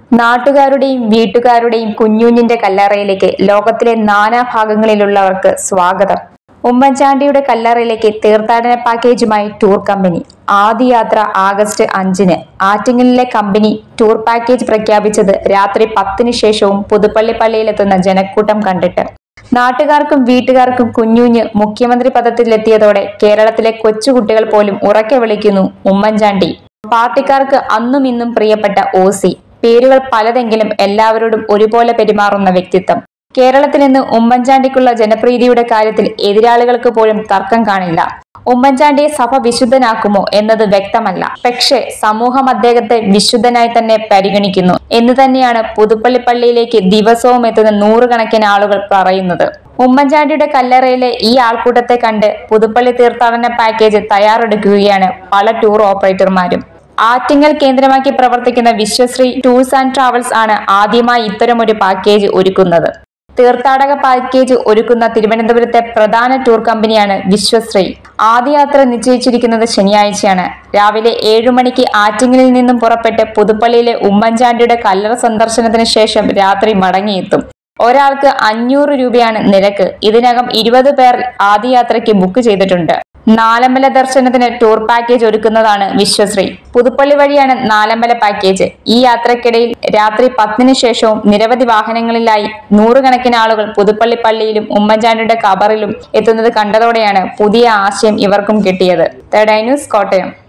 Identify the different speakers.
Speaker 1: നാട്ടുകാരുടെയും വീട്ടുകാരുടെയും കുഞ്ഞുഞ്ഞിന്റെ കല്ലറയിലേക്ക് ലോകത്തിലെ നാനാഭാഗങ്ങളിലുള്ളവർക്ക് സ്വാഗതം ഉമ്മൻചാണ്ടിയുടെ കല്ലറയിലേക്ക് തീർത്ഥാടന പാക്കേജുമായി ടൂർ കമ്പനി ആദ്യ യാത്ര ആഗസ്റ്റ് അഞ്ചിന് ആറ്റിങ്ങലിലെ കമ്പനി ടൂർ പാക്കേജ് പ്രഖ്യാപിച്ചത് രാത്രി പത്തിന് ശേഷവും പുതുപ്പള്ളി പള്ളിയിലെത്തുന്ന ജനക്കൂട്ടം കണ്ടിട്ട് നാട്ടുകാർക്കും വീട്ടുകാർക്കും കുഞ്ഞുഞ്ഞ് മുഖ്യമന്ത്രി പദത്തിലെത്തിയതോടെ കേരളത്തിലെ കൊച്ചുകുട്ടികൾ പോലും ഉറക്കെ വിളിക്കുന്നു ഉമ്മൻചാണ്ടി പാർട്ടിക്കാർക്ക് അന്നും ഇന്നും പ്രിയപ്പെട്ട ഒ സി പേരുകൾ പലതെങ്കിലും എല്ലാവരോടും ഒരുപോലെ പെരുമാറുന്ന വ്യക്തിത്വം കേരളത്തിൽ നിന്ന് ഉമ്മൻചാണ്ടിക്കുള്ള ജനപ്രീതിയുടെ കാര്യത്തിൽ എതിരാളികൾക്ക് പോലും തർക്കം കാണില്ല ഉമ്മൻചാണ്ടിയെ സഭ വിശുദ്ധനാക്കുമോ എന്നത് വ്യക്തമല്ല പക്ഷേ സമൂഹം അദ്ദേഹത്തെ വിശുദ്ധനായി തന്നെ പരിഗണിക്കുന്നു എന്ന് തന്നെയാണ് പുതുപ്പള്ളി പള്ളിയിലേക്ക് ദിവസവും എത്തുന്ന നൂറുകണക്കിന് ആളുകൾ പറയുന്നത് ഉമ്മൻചാണ്ടിയുടെ കല്ലറയിലെ ഈ ആൾക്കൂട്ടത്തെ കണ്ട് പുതുപ്പള്ളി തീർത്ഥാടന പാക്കേജ് തയ്യാറെടുക്കുകയാണ് പല ടൂർ ഓപ്പറേറ്റർമാരും ആറ്റിങ്ങൽ കേന്ദ്രമാക്കി പ്രവർത്തിക്കുന്ന വിശ്വശ്രീ ടൂർസ് ആൻഡ് ട്രാവൽസ് ആണ് ആദ്യമായി ഇത്തരമൊരു പാക്കേജ് ഒരുക്കുന്നത് തീർത്ഥാടക പാക്കേജ് ഒരുക്കുന്ന തിരുവനന്തപുരത്തെ പ്രധാന ടൂർ കമ്പനിയാണ് വിശ്വശ്രീ ആദ്യ യാത്ര നിശ്ചയിച്ചിരിക്കുന്നത് ശനിയാഴ്ചയാണ് രാവിലെ ഏഴു മണിക്ക് ആറ്റിങ്ങലിൽ നിന്നും പുറപ്പെട്ട് പുതുപ്പള്ളിയിലെ ഉമ്മൻചാണ്ടിയുടെ കല്ലറ സന്ദർശനത്തിന് ശേഷം രാത്രി മടങ്ങിയെത്തും ഒരാൾക്ക് അഞ്ഞൂറ് രൂപയാണ് നിരക്ക് ഇതിനകം ഇരുപത് പേർ ആദ്യ യാത്രയ്ക്ക് ബുക്ക് ചെയ്തിട്ടുണ്ട് നാലമ്പല ദർശനത്തിന് ടൂർ പാക്കേജ് ഒരുക്കുന്നതാണ് വിശ്വശ്രീ പുതുപ്പള്ളി വഴിയാണ് നാലമ്പല പാക്കേജ് ഈ യാത്രക്കിടയിൽ രാത്രി പത്തിന് ശേഷവും നിരവധി വാഹനങ്ങളിലായി നൂറുകണക്കിന് ആളുകൾ പുതുപ്പള്ളി പള്ളിയിലും ഉമ്മൻചാണ്ടിയുടെ കബറിലും എത്തുന്നത് കണ്ടതോടെയാണ് പുതിയ ആശയം ഇവർക്കും കിട്ടിയത് തേർഡ് ഐ ന്യൂസ് കോട്ടയം